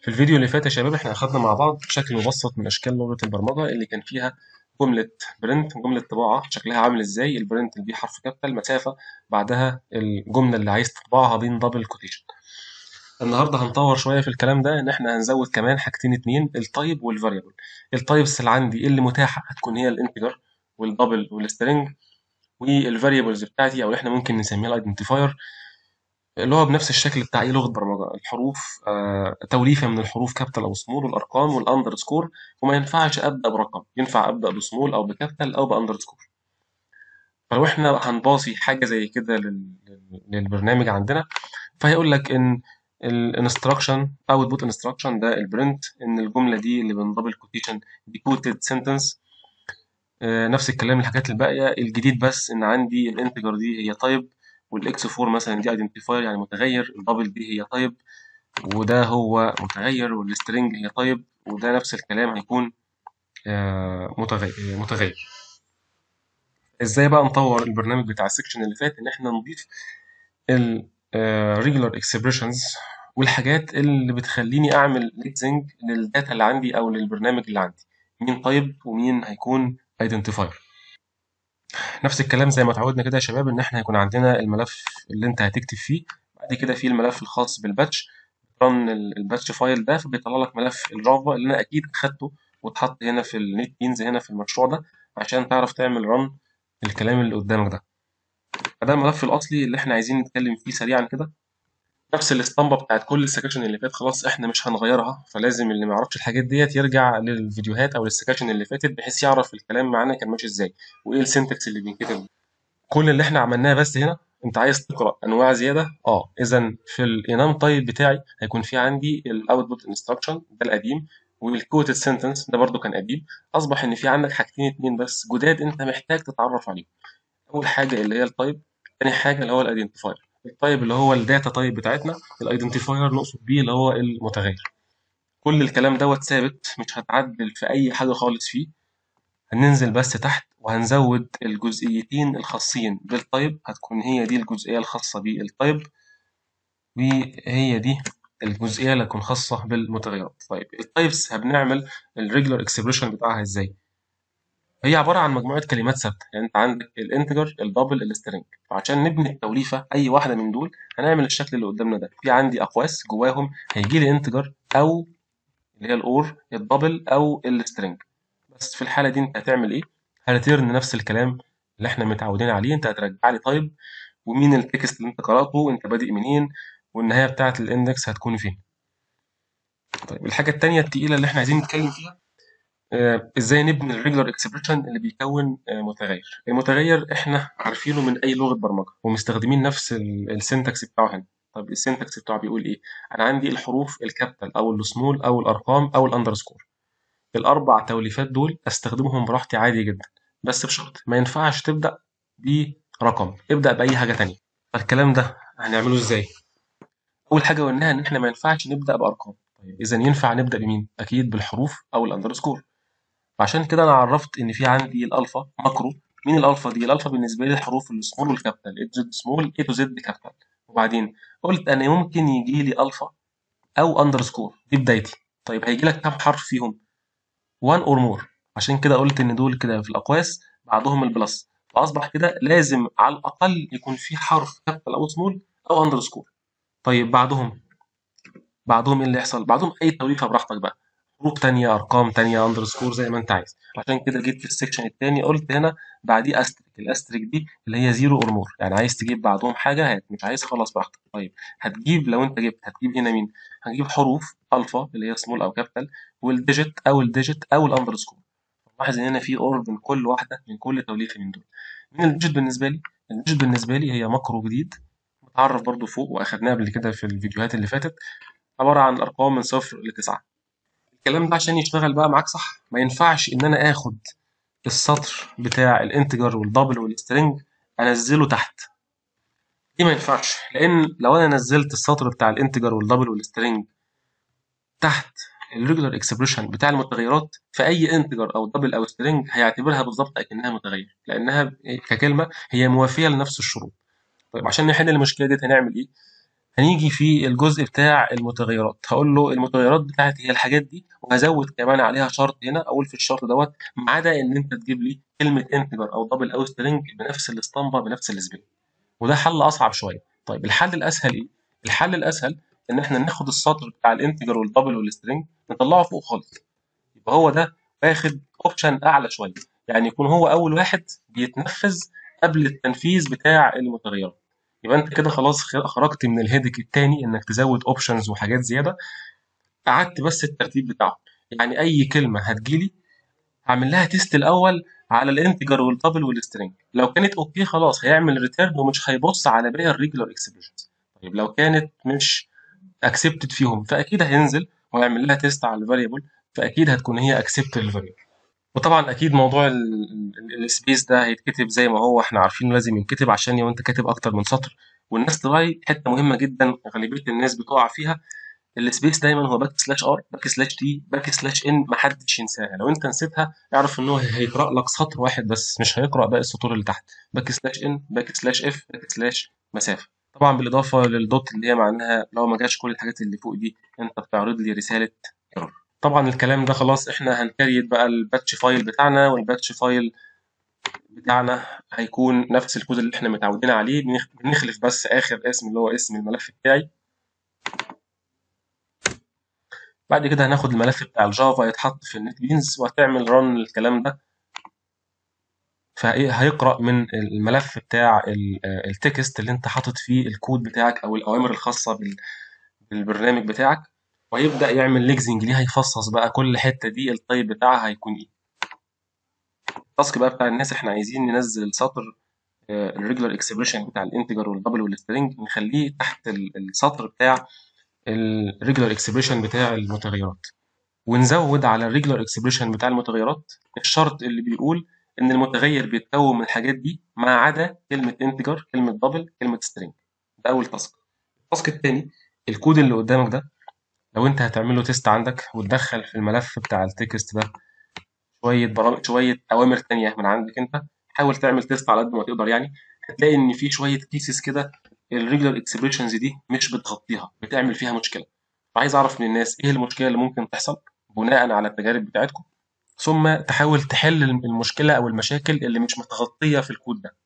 في الفيديو اللي فات يا شباب احنا اخدنا مع بعض شكل مبسط من اشكال لغه البرمجه اللي كان فيها جمله برنت جمله طباعه شكلها عامل ازاي البرنت اللي بيه حرف كابيتال مسافه بعدها الجمله اللي عايز تطبعها بين دبل كوتيشن النهارده هنطور شويه في الكلام ده ان احنا هنزود كمان حاجتين اتنين التايب والفاريبل التايبس اللي عندي اللي متاحه هتكون هي الانتجر والدبل والسترنج والفاريبلز بتاعتي او اللي احنا ممكن نسميها الايدنتيفاير اللي هو بنفس الشكل بتاع اي لغه برمجه الحروف آه توليفه من الحروف كابيتال او سمول والارقام والاندر سكور وما ينفعش ابدا برقم ينفع ابدا بسمول او بكابيتال او باندر سكور فلو احنا هنباصي حاجه زي كده لل- للبرنامج عندنا فهيقول لك ان الانستراكشن اوتبوت انستراكشن ده البرنت ان الجمله دي اللي بين دبل كوتيشن دي كوتد سنتنس نفس الكلام الحاجات الباقيه الجديد بس ان عندي الانتجر دي هي تايب والاكس 4 مثلا دي ايدنتيفاير يعني متغير الدبل دي هي تايب وده هو متغير والسترنج هي تايب وده نفس الكلام هيكون آه، متغير متغير ازاي بقى نطور البرنامج بتاع السكشن اللي فات ان احنا نضيف ال regular expressions والحاجات اللي بتخليني اعمل ميكسنج للداتا اللي عندي او للبرنامج اللي عندي مين طيب ومين هيكون ايدنتيفاير نفس الكلام زي ما اتعودنا كده يا شباب ان احنا هيكون عندنا الملف اللي انت هتكتب فيه بعد كده في الملف الخاص بالباتش رن الباتش فايل ده فبيطلع لك ملف الجافا اللي انا اكيد خدته واتحط هنا في النت بينز هنا في المشروع ده عشان تعرف تعمل رن الكلام اللي قدامك ده فده الملف الاصلي اللي احنا عايزين نتكلم فيه سريعا كده نفس الاسطمبه بتاعت كل السكاشن اللي فات خلاص احنا مش هنغيرها فلازم اللي ما يعرفش الحاجات ديت يرجع للفيديوهات او للسكاشن اللي فاتت بحيث يعرف الكلام معانا كان ماشي ازاي وايه السنتكس اللي بينكتب كل اللي احنا عملناه بس هنا انت عايز تقرا انواع زياده اه اذا في الانام تايب بتاعي هيكون في عندي الاوتبوت انستراكشن ده القديم والكوتد سنتنس ده برضو كان قديم اصبح ان في عندك حاجتين اتنين بس جداد انت محتاج تتعرف عليهم اول حاجه اللي هي التايب تاني حاجه اللي هو الايدنتيفاير التايب اللي هو الداتا تايب بتاعتنا الايدنتيفاير نقصد بيه اللي هو المتغير كل الكلام دوت ثابت مش هتعدل في اي حاجه خالص فيه هننزل بس تحت وهنزود الجزئيتين الخاصين بالتايب هتكون هي دي الجزئيه الخاصه بالتايب وهي دي الجزئيه اللي هتكون خاصه بالمتغيرات طيب التايبس هنعمل الريجولار اكسبريشن بتاعها ازاي هي عباره عن مجموعه كلمات ثابته يعني انت عندك الانتجر الدبل السترنج فعشان نبني التوليفه اي واحده من دول هنعمل الشكل اللي قدامنا ده في عندي اقواس جواهم هيجي لي انتجر او اللي هي الاور الدبل او السترنج بس في الحاله دي انت هتعمل ايه هترن نفس الكلام اللي احنا متعودين عليه انت هترجع لي تايب ومين التكست اللي انت قراته وانت بادئ منين والنهايه بتاعه الاندكس هتكون فين طيب الحاجه التانيه التقيله اللي احنا عايزين نتكلم فيها آه، ازاي نبني الريجولار اكسبريشن اللي بيكون آه، متغير المتغير احنا عارفينه من اي لغه برمجه ومستخدمين نفس السنتكس بتاعه هنا طب السنتكس بتاعه بيقول ايه انا عندي الحروف الكابيتال او السمول او الارقام او الاندرسكور الاربع توليفات دول استخدمهم براحتي عادي جدا بس بشرط ما ينفعش تبدا برقم ابدا باي حاجه تانية فالكلام ده هنعمله ازاي اول حاجه قلناها ان احنا ما ينفعش نبدا بارقام طيب اذا ينفع نبدا بمين اكيد بالحروف او الاندرسكور عشان كده انا عرفت ان في عندي الالفا ماكرو مين الالفا دي الالفا بالنسبه لي الحروف السمول والكابيتال زد سمول اي تو زد كابيتال وبعدين قلت انا ممكن يجي لي الفا او اندرسكور دي بدايتي طيب هيجي لك كام حرف فيهم 1 اور مور عشان كده قلت ان دول كده في الاقواس بعدهم البلس فاصبح كده لازم على الاقل يكون في حرف كابيتال او سمول او اندرسكور طيب بعدهم بعدهم ايه اللي يحصل بعدهم اي توليفه براحتك بقى حروف تانية ارقام تانية اندرسكور زي ما انت عايز عشان كده جيت في السكشن التاني قلت هنا بعديه استريك الاستريك دي اللي هي زيرو اور مور يعني عايز تجيب بعدهم حاجه هات مش عايز خلاص براحتك طيب هتجيب لو انت جبت هتجيب هنا مين هتجيب حروف الفا اللي هي سمول او كابيتال والديجيت او الديجيت او الاندرسكور لاحظ ان هنا في اور من كل واحده من كل توليفه من دول مين الديجيت بالنسبه لي الديجيت بالنسبه لي هي ماكرو جديد متعرف برضو فوق واخدناه قبل كده في الفيديوهات اللي فاتت عباره عن ارقام من صفر لتسعه الكلام ده عشان يشتغل بقى معاك صح ما ينفعش ان انا اخد السطر بتاع الانتجر والدبل والسترنج انزله تحت دي ما ينفعش لان لو انا نزلت السطر بتاع الانتجر والدبل والسترنج تحت الريجولار اكسبريشن بتاع المتغيرات في اي انتجر او دبل او سترنج هيعتبرها بالظبط اكنها متغير لانها ككلمه هي موافيه لنفس الشروط طيب عشان نحل المشكله دي هنعمل ايه هنيجي في الجزء بتاع المتغيرات هقول له المتغيرات بتاعتي هي الحاجات دي وهزود كمان عليها شرط هنا اقول في الشرط دوت ما عدا ان انت تجيب لي كلمه انتجر او دبل او سترينج بنفس الاسطمبه بنفس السبيل وده حل اصعب شويه طيب الحل الاسهل ايه الحل الاسهل ان احنا ناخد السطر بتاع الانتجر والدبل والسترينج نطلعه فوق خالص يبقى هو ده واخد اوبشن اعلى شويه يعني يكون هو اول واحد بيتنفذ قبل التنفيذ بتاع المتغيرات يبقى انت كده خلاص خرجت من الهيدك التاني انك تزود اوبشنز وحاجات زياده قعدت بس الترتيب بتاعهم يعني اي كلمه هتجيلي هعمل لها تيست الاول على الانتجر والدبل والسترينج لو كانت اوكي خلاص هيعمل ريتيرن ومش هيبص على باقي الريجولار اكسبريشنز طيب لو كانت مش اكسبتد فيهم فاكيد هينزل ويعمل لها تيست على الفاريبل فاكيد هتكون هي اكسبت الفاريبل وطبعا اكيد موضوع السبيس ده هيتكتب زي ما هو احنا عارفين لازم ينكتب عشان لو انت كاتب اكتر من سطر والناس تراعي حته مهمه جدا غالبيه الناس بتقع فيها السبيس دايما هو باك سلاش ار باك سلاش تي باك سلاش ان محدش ينساها لو انت نسيتها اعرف ان هو هيقرا لك سطر واحد بس مش هيقرا باقي السطور اللي تحت باك سلاش ان باك سلاش اف باك سلاش مسافه طبعا بالاضافه للدوت اللي هي معناها لو ما جاش كل الحاجات اللي فوق دي انت بتعرض لي رساله ايرور طبعا الكلام ده خلاص احنا هنكريت بقى الباتش فايل بتاعنا والباتش فايل بتاعنا هيكون نفس الكود اللي احنا متعودين عليه بنخلف بس اخر اسم اللي هو اسم الملف بتاعي بعد كده هناخد الملف بتاع الجافا يتحط في النت بينز وهتعمل رن الكلام ده فهيقرا من الملف بتاع التكست اللي انت حاطط فيه الكود بتاعك او الاوامر الخاصه بالبرنامج بتاعك وهيبدا يعمل ليكزنج ليه هيفصص بقى كل حته دي الطيب بتاعها هيكون ايه التاسك بقى بتاع الناس احنا عايزين ننزل سطر الريجولار اكسبريشن بتاع الانتجر والدبل والسترنج نخليه تحت السطر بتاع الريجولار اكسبريشن بتاع المتغيرات ونزود على الريجولار اكسبريشن بتاع المتغيرات الشرط اللي بيقول ان المتغير بيتكون من الحاجات دي ما عدا كلمه انتجر كلمه دبل كلمه سترنج ده اول تاسك التاسك الثاني الكود اللي قدامك ده لو انت هتعمل له تيست عندك وتدخل في الملف بتاع التكست ده شويه برامج شويه اوامر تانية من عندك انت حاول تعمل تيست على قد ما تقدر يعني هتلاقي ان في شويه كيسز كده الريجولار اكسبريشنز دي مش بتغطيها بتعمل فيها مشكله فعايز اعرف من الناس ايه المشكله اللي ممكن تحصل بناء على التجارب بتاعتكم ثم تحاول تحل المشكله او المشاكل اللي مش متغطيه في الكود ده